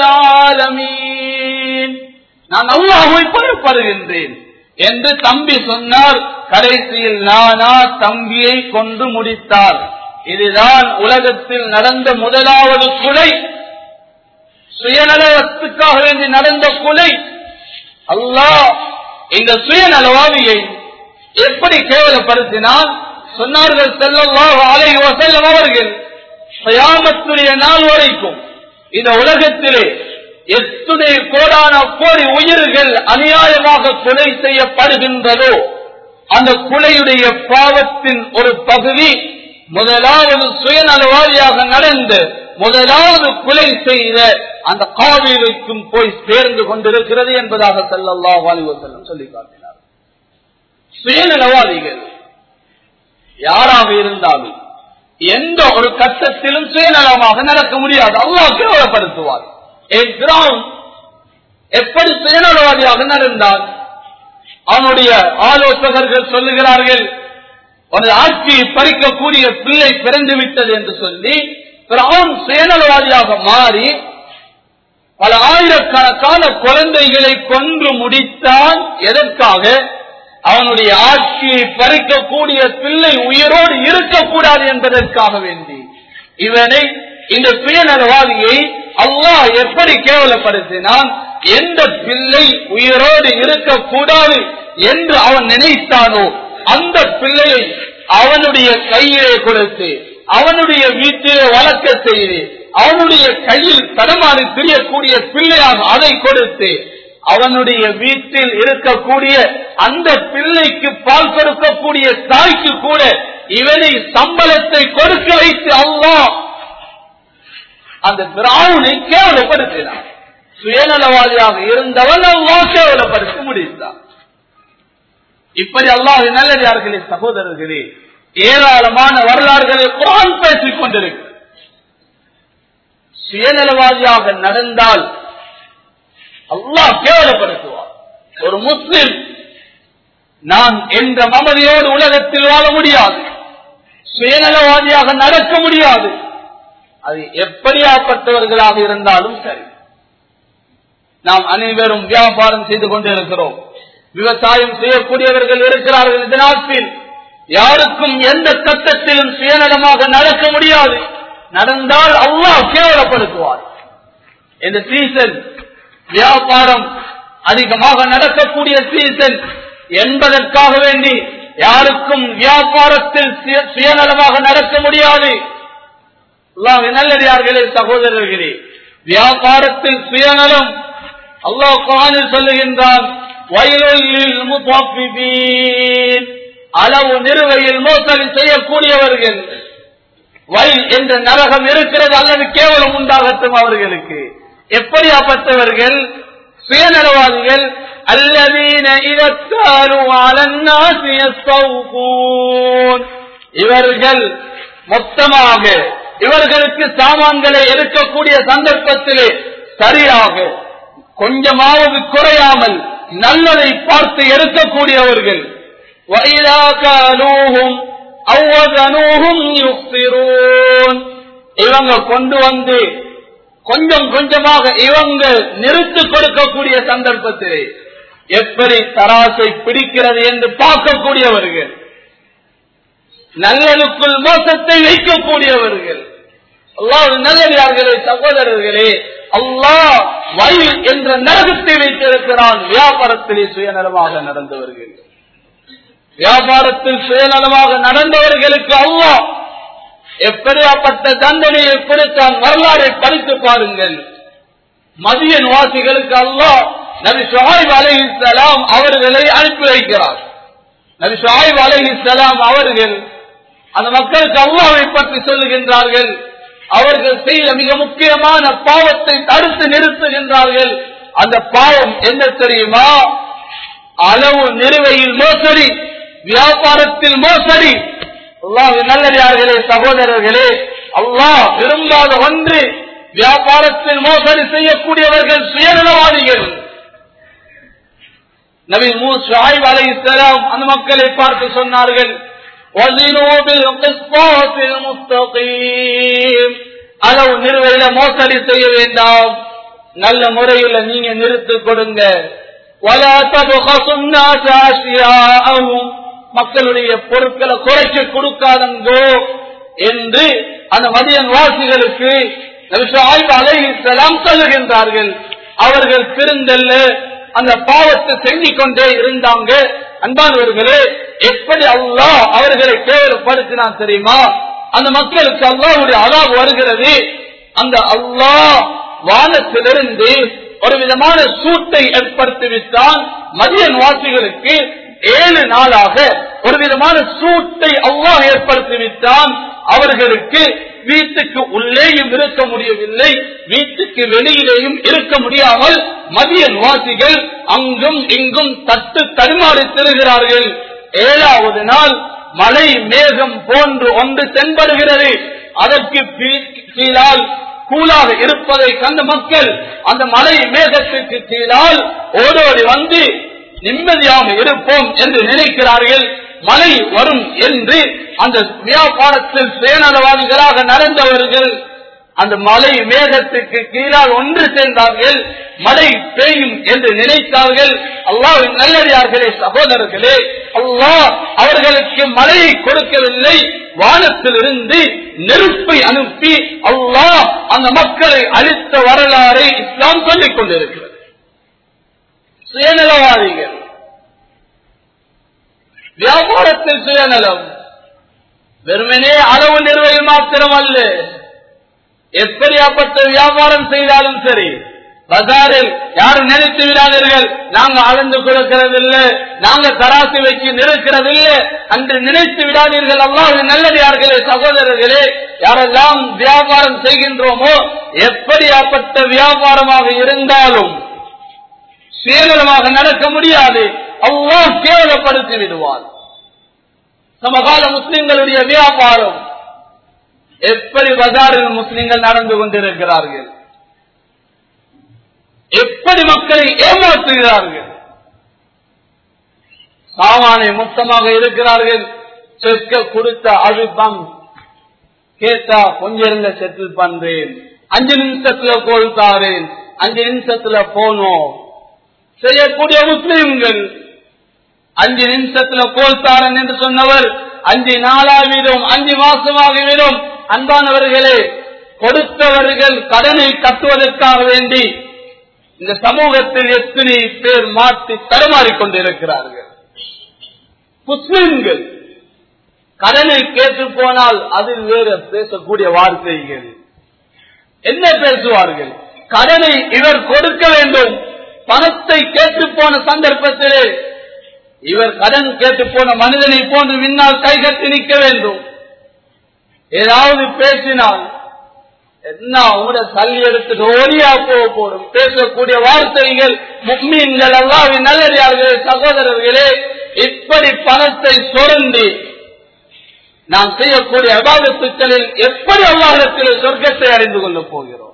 ஆலமீன் நான் அல்லாஹ்வை பயப்படுகின்றேன் என்று தம்பி சொன்னார் கடைசியில் நானா தம்பியை கொண்டு முடித்தார் இதுதான் உலகத்தில் நடந்த முதலாவது கொலை சுயநலத்துக்காக வேண்டி நடந்த கொலை அல்லாஹ் இந்த சுயநலவாதியை எப்படி கேவலப்படுத்தினால் சொன்னார்கள் செல்லல்லாஹு அலைஹி வஸல்லம் அவர்கள் கயாமத்துடைய நாள் வரைக்கும் இந்த உலகத்திலே எத்துணை கோடான கோடி உயிர்கள் அநியாயமாக கொலை செய்யப்படுகின்றதோ அந்த கொலையுடைய பாவத்தின் ஒரு பகுதி முதலாவது சுயநலவாதியாக நடந்து முதலாவது கொலை செய்த அந்த காவிரிக்கும் போய் சேர்ந்து கொண்டிருக்கிறது என்பதாக செல்லல்லாஹு அலைஹி வஸல்லம் சொல்லி காட்டினார் சுயநலவாதிகள் யாராக இருந்தாலும் எந்த ஒரு கட்டத்திலும் சுயநலமாக நடக்க முடியாது அல்லாஹ் கேவலப்படுத்துவார் என் கிராம் எப்படி சுயநலவாதியாக நடந்தால் அவனுடைய ஆலோசகர்கள் சொல்லுகிறார்கள் ஒரு ஆட்சியை பறிக்கக்கூடிய பிள்ளை பிறந்து விட்டது என்று சொல்லி பிறகு சுயநலவாதியாக மாறி பல ஆயிரக்கணக்கான குழந்தைகளை கொன்று முடித்தான் எதற்காக அவனுடைய ஆட்சியை பறிக்கக்கூடிய பிள்ளை உயிரோடு இருக்கக்கூடாது என்பதற்காக வேண்டி இவனை இந்த சுயநலவாதியை அல்லாஹ் எப்படி கேவலப்படுத்தினான் எந்த பிள்ளை உயிரோடு இருக்கக்கூடாது என்று அவன் நினைத்தானோ அந்த பிள்ளையை அவனுடைய கையிலே கொடுத்து அவனுடைய வீட்டிலே வளர்க்க செய்து அவனுடைய கையில் தடமாறி திரியக்கூடிய பிள்ளையாக அதை கொடுத்து அவனுடைய வீட்டில் இருக்கக்கூடிய அந்த பிள்ளைக்கு பால் கொடுக்கக்கூடிய தாய்க்கு கூட இவனை சம்பளத்தை கொடுக்க வைத்து அல்லாஹ் அந்த பிராவுனை கேவலப்படுத்தினான் சுயநலவாதியாக இருந்தவன் அல்லாஹ் கேவலப்படுத்த முடிந்தான் இப்படி அல்லாஹ் நல்லதார்களே சகோதரர்களே ஏராளமான வரலாறுகளை குரான் பேசிக் கொண்டிருக்கு சுயநலவாதியாக நடந்தால் அல்லாஹ் கேவலப்படுத்துவார் ஒரு முஸ்லிம் நான் என்ற மமதியோடு உலகத்தில் வாழ முடியாது சுயநலவாதியாக நடக்க முடியாது அது எப்படியாப்பட்டவர்களாக இருந்தாலும் சரி நாம் அனைவரும் வியாபாரம் செய்து கொண்டிருக்கிறோம் விவசாயம் செய்யக்கூடியவர்கள் இருக்கிறார்கள் இந்த நாட்டில் யாருக்கும் எந்த கட்டத்திலும் சுயநலமாக நடக்க முடியாது நடந்தால் அல்லாஹ் கேவலப்படுத்துவார் இந்த சீசன் வியாபாரம் அதிகமாக நடக்கக்கூடிய சீசன் என்பதற்காக வேண்டி யாருக்கும் வியாபாரத்தில் சுய- சுயநலமாக நடக்க முடியாது அல்லாஹ் நல்லடியார்களே சகோதரர்களே வியாபாரத்தில் சுயநலம் அல்லாஹ் குரானில் சொல்லுகின்றான் வயலில் முத்தாஃபிபீன் அளவு நிறுவையில் மோசடி செய்யக்கூடியவர்கள் வயல் என்ற நரகம் இருக்கிறது அல்லது கேவலம் உண்டாகட்டும் அவர்களுக்கு எப்படியாப்பட்டவர்கள் சுயநலவாதிகள் அல்லதீன இதற்காரு இவர்கள் மொத்தமாக இவர்களுக்கு சாமான்களை எடுக்கக்கூடிய சந்தர்ப்பத்திலே சரியாக கொஞ்சமாவது குறையாமல் நல்லதை பார்த்து எடுக்கக்கூடியவர்கள் وَإِذَا كَالُوهُمْ أَوْ وَزَنُوهُمْ يُخْسِرُونَ இவங்க கொண்டு வந்து கொஞ்சம் கொஞ்சமாக இவங்க நிறுத்து கொடுக்கக்கூடிய சந்தர்ப்பத்திலே எப்படி தராசை பிடிக்கிறது என்று பார்க்கக்கூடியவர்கள் நல்லலுக்குள் மோசத்தை வைக்கக்கூடியவர்கள் அல்லாஹ் நல்லதார்களே சகோதரர்களே அல்லாஹ் வயல் என்ற நரகத்தை வைத்திருக்கிறான் வியாபாரத்திலே சுயநலமாக நடந்தவர்கள் வியாபாரத்தில் சுயநலமாக நடந்தவர்களுக்கு அல்லாஹ் எப்படியாப்பட்ட தண்டனையை கொடுத்தான் வரலாறை படித்து பாருங்கள் மதியன் வாசிகளுக்கு அல்லாஹ் நபி ஷுஹைப் அலைஹிஸ்ஸலாம் அவர்களை அனுப்பி வைக்கிறார் நபி ஷுஹைப் அலைஹிஸ்ஸலாம் அவர்கள் அந்த மக்களுக்கு அல்லாஹ்வை பற்றி சொல்லுகின்றார்கள் அவர்கள் செய்த மிக முக்கியமான பாவத்தை தடுத்து நிறுத்துகின்றார்கள் அந்த பாவம் என்ன தெரியுமா அளவு நிறுவையில் மோசடி வியாபாரத்தில் மோசடி அல்லாஹ் நல்லடியார்களே சகோதரர்களே அல்லாஹ் விரும்பாத ஒன்று வியாபாரத்தில் மோசடி செய்யக்கூடியவர்கள் சுயநலவாதிகள் நபி மூசாயிப் அலைஹிஸ்ஸலாம் அந்த மக்களை பார்த்து சொன்னார்கள் وَزِنُوا بِالْقِسْطَاسِ الْمُسْتَقِيمِ அளவு நிறுவையில மோசடி செய்ய வேண்டாம் நல்ல முறையில நீங்க நிறுத்து கொடுங்க وَلَا تَبْخَسُوا النَّاسَ أَشْيَاءَهُمْ மக்களுடைய பொருட்களை குறைச்சு கொடுக்காதங்கோ என்று அந்த மதியன் வாசிகளுக்கு நபிஷாயிப் அலைஹிஸ்ஸலாம் சொல்லுகின்றார்கள் அவர்கள் திருந்தல்ல அந்த பாவத்தை செஞ்சிக் கொண்டே இருந்தாங்க அன்பானவர்களே எப்படி அல்லாஹ் அவர்களை கேவலப்படுத்தினான் தெரியுமா அந்த மக்களுக்கு அல்லாஹ்வுடைய அலாப் வருகிறது அந்த அல்லாஹ் வானத்திலிருந்து ஒரு விதமான சூட்டை ஏற்படுத்தி விட்டான் மதியன் வாசிகளுக்கு ஏழு நாளாக ஒரு விதமான சூட்டை அல்லாஹ் ஏற்படுத்தி விட்டான் அவர்களுக்கு வீட்டுக்கு உள்ளேயும் இருக்க முடியவில்லை வீட்டுக்கு வெளியிலேயும் இருக்க முடியாமல் மதிய வாசிகள் அங்கும் இங்கும் தட்டு தடுமாறி திரிகிறார்கள் ஏழாவது நாள் மழை மேகம் போன்று ஒன்று தென்படுகிறது அதற்கு பீ- கீழால் கூலாக இருப்பதை கண்ட மக்கள் அந்த மலை மேகத்திற்கு கீழால் ஓடோடி வந்து நிம்மதியாக இருப்போம் என்று நினைக்கிறார்கள் மழை வரும் என்று அந்த வியாபாரத்தில் சுயநலவாதிகளாக நடந்தவர்கள் அந்த மலை மேகத்துக்கு கீழால் ஒன்று சேர்ந்தார்கள் மழை பெய்யும் என்று நினைத்தார்கள் அல்லாஹ் நல்லடியார்களே சகோதரர்களே அல்லாஹ் அவர்களுக்கு மழையை கொடுக்கவில்லை வானத்திலிருந்து நெருப்பை அனுப்பி அல்லாஹ் அந்த மக்களை அழித்த வரலாறை இஸ்லாம் சொல்லிக் கொண்டிருக்கிறது சுயநலவாதிகள் வியாபாரத்தில் சுயநலம் வெறுமனே அளவு நிறுவையில் மாத்திரம் அல்ல எப்படியாப்பட்ட வியாபாரம் செய்தாலும் சரி பஜாரில் யாரும் நினைத்து விடாதீர்கள் நாங்க அளந்து கொடுக்கிறதில்லை நாங்க தராசு வச்சு நிறுக்கிறதில்லை அன்று நினைத்து விடாதீர்கள் அல்லாஹ் நல்லடியார்களே சகோதரர்களே யாரெல்லாம் வியாபாரம் செய்கின்றோமோ எப்படியாப்பட்ட வியாபாரமாக இருந்தாலும் சுயநலமாக நடக்க முடியாது அல்லாஹ் கேவலப்படுத்தி விடுவார் சமகால முஸ்லிம்களுடைய வியாபாரம் எப்படி பஜாரில் முஸ்லிம்கள் நடந்து கொண்டிருக்கிறார்கள் எப்படி மக்களை ஏமாற்றுகிறார்கள் சாமானை மொத்தமாக இருக்கிறார்கள் செக்க கொடுத்த அழுத்தம் கேட்டா கொஞ்சம் இருந்த செட்டில் பண்றேன் அஞ்சு நிமிஷத்துல கொடுத்தாரேன் அஞ்சு நிமிஷத்துல போனோம் செய்யக்கூடிய முஸ்லிம்கள் அஞ்சு நிமிஷத்துல கோல்தாரன் என்று சொன்னவர் அஞ்சு நாளாகிவிடும் அஞ்சு மாசமாகிவிடும் அன்பானவர்களே கொடுத்தவர்கள் கடனை கட்டுவதற்காக வேண்டி இந்த சமூகத்தில் எத்தனை பேர் மாற்றி தடுமாறிக் கொண்டிருக்கிறார்கள் முஸ்லிம்கள் கடனை கேட்டு போனால் அதில் வேறு பேசக்கூடிய வார்த்தைகள் என்ன பேசுவார்கள் கடனை இவர் கொடுக்க வேண்டும் பணத்தை கேட்டு போன சந்தர்ப்பத்திலே இவர் கடன் கேட்டு போன மனிதனை போன்று முன்னால் கைகட்டி நிற்க வேண்டும் ஏதாவது பேசினால் என்ன உங்களோட தள்ளி எடுத்துட்டு ஓடியா போக போடும் பேசக்கூடிய வார்த்தைகள் முக்மீன்கள் அல்லாவின் நல்லடியார்களே சகோதரர்களே இப்படி பணத்தை சுரண்டி நாம் செய்யக்கூடிய அபாதத்துக்களில் எப்படி அல்லாஹத்தில் சொர்க்கத்தை அறிந்து கொள்ளப் போகிறோம்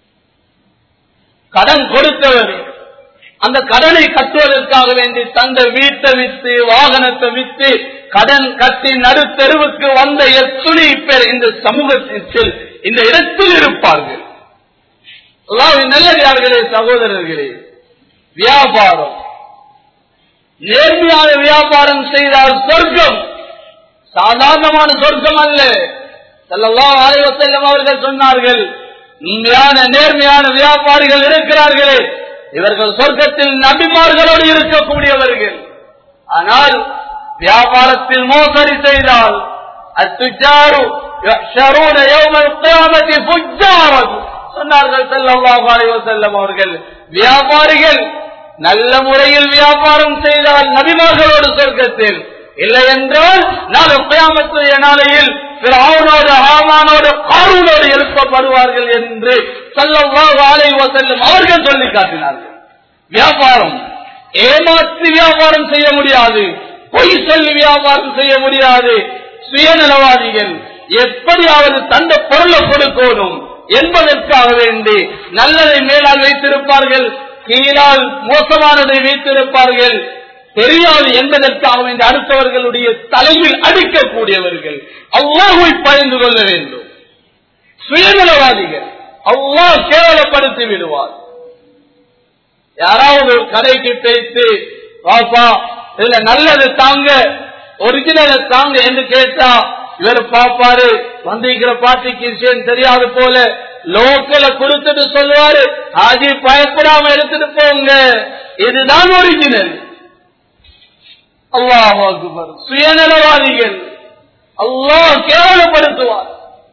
கடன் கொடுத்தவர் அந்த கடனை கட்டுவதற்காக வேண்டி தந்த வீட்டை வித்து வாகனத்தை வித்து கடன் கட்டி நடுத்தெருவுக்கு வந்த எத்துணை பேர் இந்த சமூகத்தில் இந்த இடத்தில் இருப்பார்கள் அல்லாஹ்வின் நல்லடியார்களே சகோதரர்களே வியாபாரம் நேர்மையான வியாபாரம் செய்தால் சொர்க்கம் சாதாரணமான சொர்க்கம் அல்ல ஸல்லல்லாஹு அலைஹி வஸல்லம் அவர்கள் சொன்னார்கள் உண்மையான நேர்மையான வியாபாரிகள் இருக்கிறார்களே இவர்கள் சொர்க்கத்தில் நபிமார்களோடு இருக்கக்கூடியவர்கள் ஆனால் வியாபாரத்தில் மோசடி செய்தால் அத்துஜாரு يحشرون يوم القيامة فجارا சொன்னார்கள் ஸல்லல்லாஹு அலைஹி வஸல்லம் அவர்கள் வியாபாரிகள் நல்ல முறையில் வியாபாரம் செய்தால் நபிமார்களோடு சொர்க்கத்தில் இல்லை என்றால் நாளை கியாமத்துடைய நாளையில் பிறவுனோடு ஹாமானோடு காரூனோடு எழுப்பப்படுவார்கள் என்று ஸல்லல்லாஹு அலைஹி வஸல்லம் அவர்கள் சொல்லி காட்டினார்கள் வியாபாரம் ஏமாற்றி வியாபாரம் செய்ய முடியாது பொய் சொல்லி வியாபாரம் செய்ய முடியாது சுயநலவாதிகள் எப்படியாவது தந்த பொருளை கொடுக்கணும் என்பதற்காக வேண்டி நல்லதை மேலால் வைத்திருப்பார்கள் கீழால் மோசமானதை வைத்திருப்பார்கள் தெரியாது என்பதற்காக வேண்டி அடுத்தவர்களுடைய தலையில் அடிக்கக்கூடியவர்கள் அல்லாஹை பயந்து கொள்ள வேண்டும் சுயநலவாதிகள் அல்லாஹ் கேவலப்படுத்தி விடுவார் யாராவது ஒரு கடைக்கு பேசி பாப்பா இதுல நல்லது தாங்க ஒரிஜினலை தாங்க என்று கேட்டா இவர் பாப்பாரு வந்திருக்கிற பாட்டிக்கு விஷயம் தெரியாது போல லோக்கல கொடுத்துட்டு சொல்லுவாரு ஆஜி பயப்படாம எடுத்துட்டு போங்க இதுதான் ஒரிஜினல் அல்லாஹ் அக்பர் சுயநலவாதிகள் அல்லாஹ் கேவலப்படுத்துவார்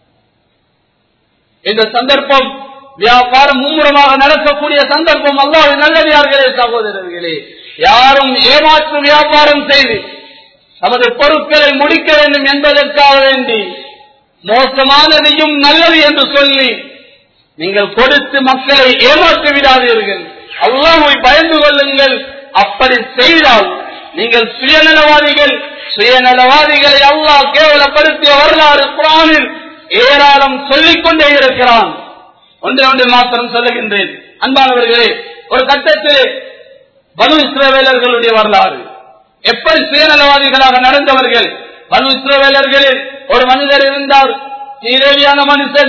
இந்த சந்தர்ப்பம் வியாபாரம் மும்முரமாக நடக்கக்கூடிய சந்தர்ப்பம் அல்லாஹ் நல்லவியார்களே சகோதரர்களே யாரும் ஏமாற்று வியாபாரம் செய்து நமது பொருட்களை முடிக்க வேண்டும் என்பதற்காக வேண்டி மோசமானதையும் நல்லது என்று சொல்லி நீங்கள் கொடுத்து மக்களை ஏமாற்றி விடாதீர்கள் அல்லாஹை பயந்து கொள்ளுங்கள் அப்படி செய்தால் நீங்கள் சுயநலவாதிகள் சுயநலவாதிகளை அல்லாஹ் கேவலப்படுத்திய வரலாறு குரானில் ஏராளம் சொல்லிக் கொண்டே இருக்கிறான் ஒன்று ஒன்று மாத்திரம் சொல்லுகின்றேன் அன்பானவர்களே ஒரு கட்டத்தில் பனு இஸ்ரவேலர்களுடைய வரலாறு எப்படி சுயநலவாதிகளாக நடந்தவர்கள் பனு இஸ்ரவேலர்களில் ஒரு மனிதர் இருந்தார் சீரேவியான மனுஷன்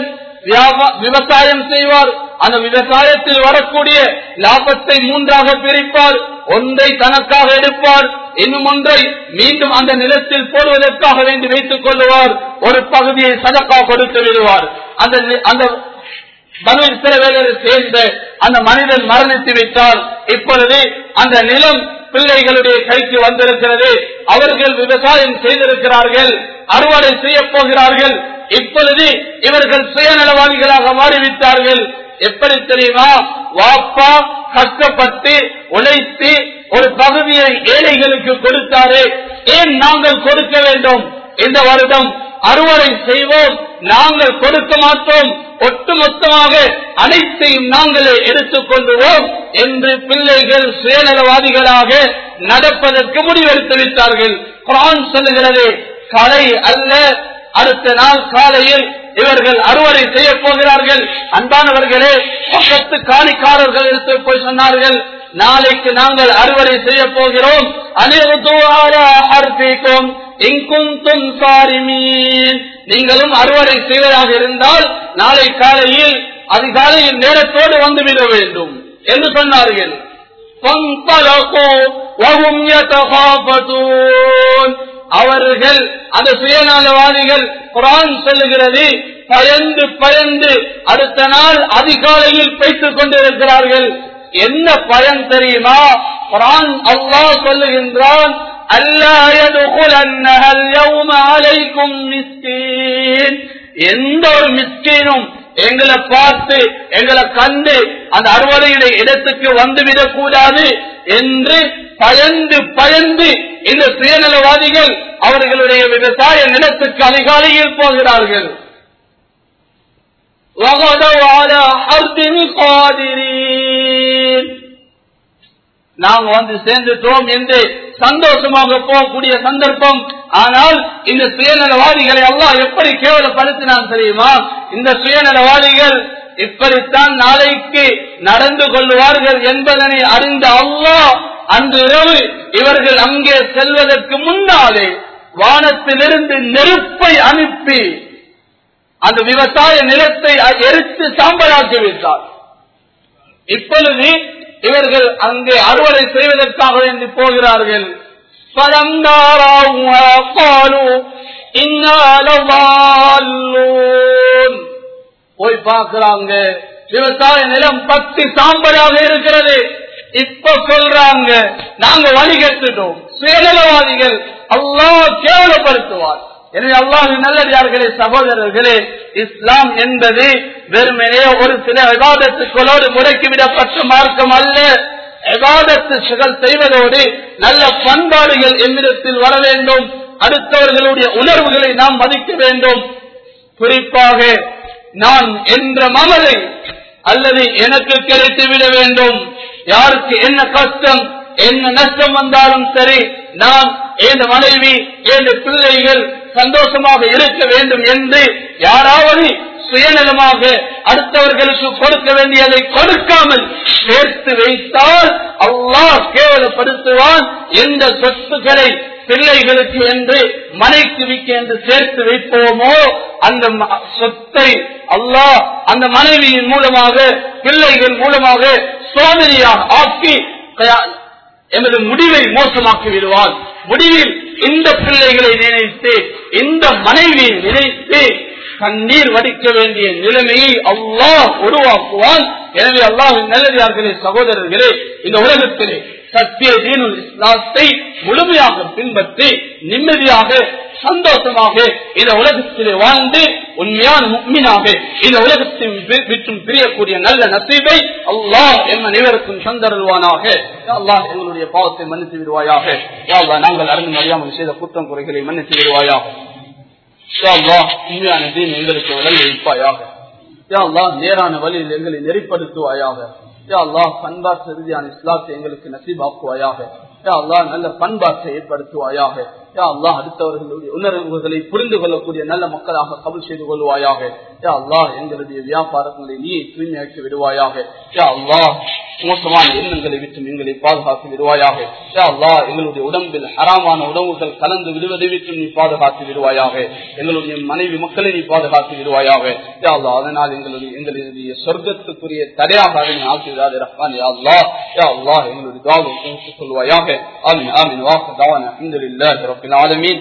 வியாபா- விவசாயம் செய்வார் அந்த விவசாயத்தில் வரக்கூடிய லாபத்தை மூன்றாக பிரிப்பார் ஒன்றை தனக்காக எடுப்பார் இன்னும் ஒன்றை மீண்டும் அந்த நிலத்தில் போடுவதற்காக வேண்டி வைத்துக் கொள்ளுவார் ஒரு பகுதியை சதக்கா கொடுத்து விடுவார் அந்த நி- அந்த பனு இஸ்ரவேலரை சேர்ந்த அந்த மனிதன் மரணித்து விட்டால் இப்பொழுது அந்த நிலம் பிள்ளைகளுடைய கைக்கு வந்திருக்கிறது அவர்கள் விவசாயம் செய்திருக்கிறார்கள் அறுவடை செய்ய போகிறார்கள் இப்பொழுது இவர்கள் சுயநலவாதிகளாக மாறிவிட்டார்கள் எப்படி தெரியுமா வாப்பா கஷ்டப்பட்டு உழைத்து ஒரு பகுதியை ஏழைகளுக்கு கொடுத்தாரு ஏன் நாங்கள் கொடுக்க வேண்டும் இந்த வருடம் அறுவடை செய்வோம் நாங்கள் கொடுக்க மாட்டோம் ஒட்டுமொத்தமாக அனைத்தையும் நாங்களே எடுத்துக் கொள்வோம் என்று பிள்ளைகள் சுயநலவாதிகளாக நடப்பதற்கு முடிவெடுத்து விட்டார்கள் குரான் சொல்லுகிறது கலை அல்ல அடுத்த நாள் காலையில் இவர்கள் அறுவடை செய்ய போகிறார்கள் அன்பானவர்களே பக்கத்து காணிக்காரர்கள் எடுத்து போய் சொன்னார்கள் நாளைக்கு நாங்கள் அறுவடை செய்ய போகிறோம் அனைவரும் இங்குந்தும் சாரிமீன் நீங்களும் அறுவடை செய்வதாக இருந்தால் நாளை காலையில் அதிகாலையில் நேரத்தோடு வந்துவிட வேண்டும் என்று சொன்னார்கள் فانطلقوا وهم يتخافتون அவர்கள் அந்த சுயநலவாதிகள் குரான் சொல்லுகிறது பயந்து பயந்து அடுத்த நாள் அதிகாலையில் பேசிக் கொண்டிருக்கிறார்கள் என்ன பயன் தெரியுமா குரான் அல்லாஹ் சொல்லுகின்றான் அல்லா يدخلنها اليوم عليكم مسكين எந்த ஒரு மிஸ்கீனும் எங்களை பார்த்து எங்களை கண்டு அந்த அறுவடையுடைய இடத்துக்கு வந்துவிடக் கூடாது என்று பயந்து பயந்து இந்த சுயநலவாதிகள் அவர்களுடைய விவசாய நிலத்துக்கு அதிகாலையில் போகிறார்கள் وغدوا على حرد قادرين நாங்க வந்து சேர்ந்துட்டோம் என்று சந்தோஷமாக போகக்கூடிய சந்தர்ப்பம் ஆனால் இந்த சுயநலவாதிகளை அல்லாஹ் எப்படி கேவலப்படுத்தினான் தெரியுமா இந்த சுயநலவாதிகள் இப்படித்தான் நாளைக்கு நடந்து கொள்வார்கள் என்பதனை அறிந்த அல்லாஹ் அன்று இரவு இவர்கள் அங்கே செல்வதற்கு முன்னாலே வானத்திலிருந்து நெருப்பை அனுப்பி அந்த விவசாய நிலத்தை எரித்து சாம்பலாக்கி விட்டார் இப்பொழுது இவர்கள் அங்கே அறுவடை செய்வதற்காக வேண்டி போகிறார்கள் فَلَمَّا رَأَوْهَا قَالُوا إِنَّا لَضَالُّونَ போய் பார்க்கிறாங்க விவசாய நிலம் பத்தி சாம்பலாக இருக்கிறது இப்ப சொல்றாங்க நாங்க வழி கட்டுட்டோம் சுயநலவாதிகள் அல்லாஹ் கேவலப்படுத்துவார் எனவே அல்லாஹின் நல்லடியார்களே சகோதரர்களே இஸ்லாம் என்பது வெறுமனே ஒரு சில விவாதத்துக்களோடு முடக்கிவிடப்பட்ட மார்க்கம் அல்ல விவாதத்துகள் செய்வதோடு நல்ல பண்பாடுகள் என்னிடத்தில் வர வேண்டும் அடுத்தவர்களுடைய உணர்வுகளை நாம் மதிக்க வேண்டும் குறிப்பாக நான் என்ற மமதை அல்லது எனக்கு கிடைத்து விட வேண்டும் யாருக்கு என்ன கஷ்டம் என்ன நஷ்டம் வந்தாலும் சரி நான் என் மனைவி என் பிள்ளைகள் சந்தோஷமாக இருக்க வேண்டும் என்று யாராவது சுயநலமாக அடுத்தவர்களுக்கு கொடுக்க வேண்டியதை கொடுக்காமல் சேர்த்து வைத்தால் அல்லாஹ் கேவலப்படுத்துவான் எந்த சொத்துக்களை பிள்ளைகளுக்கு என்று மனைக்கு விக்க என்று சேர்த்து வைப்போமோ அந்த ம- சொத்தை அல்லாஹ் அந்த மனைவியின் மூலமாக பிள்ளைகள் மூலமாக சோதனையாக ஆக்கி கயா- எமது முடிவை மோசமாக்கி விடுவான் முடிவில் இந்த பிள்ளைகளை நினைத்து இந்த மனைவியை நினைத்து கண்ணீர் வடிக்க வேண்டிய நிலைமையை அல்லாஹ் உருவாக்குவான் எனவே அல்லாஹின் நல்லதார்களே சகோதரர்களே இந்த உலகத்திலே சத்திய தீனுல் இஸ்லாத்தை முழுமையாக பின்பற்றி நிம்மதியாக சந்தோஷமாக இந்த உலகத்திலே வாழ்ந்து உண்மையான முக்மீனாக இந்த உலகத்தின் வி- விற்றும் பிரியக்கூடிய நல்ல நசீபை அல்லாஹ் எம் அனைவருக்கும் சந்தருவானாக யா அல்லாஹ் எங்களுடைய பாவத்தை மன்னித்து விடுவாயாக யா அல்லாஹ் நாங்கள் அறிந்து அறியாமல் செய்த குற்றம் குறைகளை மன்னித்து விடுவாயாக யா அல்லாஹ் உண்மையான தீன் எங்களுக்கு விளங்க வைப்பாயாக யா அல்லாஹ் நேரான வழியில் எங்களை நெறிப்படுத்துவாயாக யா அல்லாஹ் பண்பாட்டு ரீதியான இஸ்லாத்தை எங்களுக்கு நசீபாக்குவாயாக யா அல்லாஹ் நல்ல பண்பாட்டை ஏற்படுத்துவாயாக யா அல்லாஹ் அடுத்தவர்களுடைய உணர்வுகளை புரிந்து கொள்ளக்கூடிய நல்ல மக்களாக கபல் செய்து கொள்வாயாக யா அல்லாஹ் எங்களுடைய வியாபாரங்களை நீ தூய்மையாக்கி விடுவாயாக யா அல்லாஹ் மோசமான எண்ணங்களை விட்டு எங்களை பாதுகாத்து விடுவாயாக யா அல்லாஹ் எங்களுடைய உடம்பில் ஹராமான உணவுகள் கலந்து விடுவதை விட்டு நீ பாதுகாத்து விடுவாயாக எங்களுடைய மனைவி மக்களை நீ பாதுகாத்து விடுவாயாக யா அல்லாஹ் அதனால் எங்களுடைய எங்களுடைய சொர்க்கத்துக்குரிய தடையாக அதை நீ ஆக்கிவிடாது ரஹ்மான் யா அல்லாஹ் யா அல்லாஹ் எங்களுடைய துவாவை கேட்டுக் கொள்வாயாக ஆமீன் ஆமீன் வாக்கு தாவான அல்ஹம்துலில்லாஹி ரப்பில் ஆலமீன்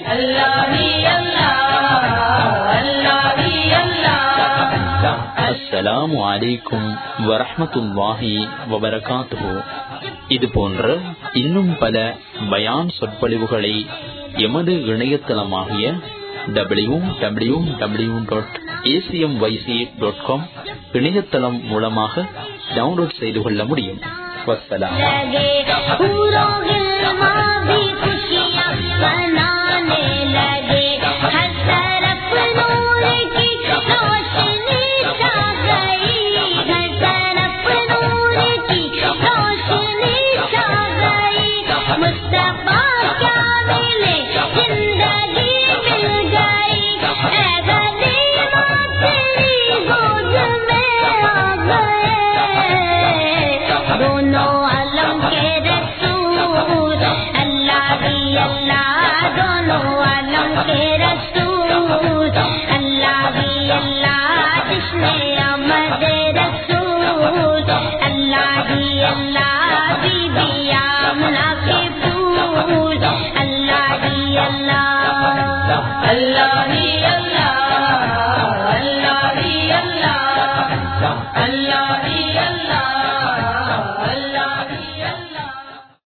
அஸ்ஸலாமு அலைக்கும் வரஹ்மத்துல்லாஹி வபரகாத்துஹு இது போன்ற இன்னும் பல பயான் சொற்பொழிவுகளை எமது இணையதளமாகிய W W W dot A C M Y C dot com இணையதளம் மூலமாக டவுன்லோட் செய்து கொள்ள முடியும் வசலாம் लगे पूरों गिलमा भी खुशियाँ मनाने लगे हर तरफ नूर की रोशनी छा गई हर तरफ नूर की रोशनी छा गई मुस्तफा क्या मिले जिंदगी मिल गई ऐ गरीबा तेरी गोद में आ गए दोनों आलम के रसूल अल्लाह ही अल्लाह दोनों आलम के रसूल अल्लाह ही अल्लाह जिसने अमद रसूल अल्लाह ही अल्लाह बीबी आमना के फूल अल्लाह ही अल्लाह अल्लाह ही अल्लाह अल्लाह ही अल्लाह अल्लाह ही अल्लाह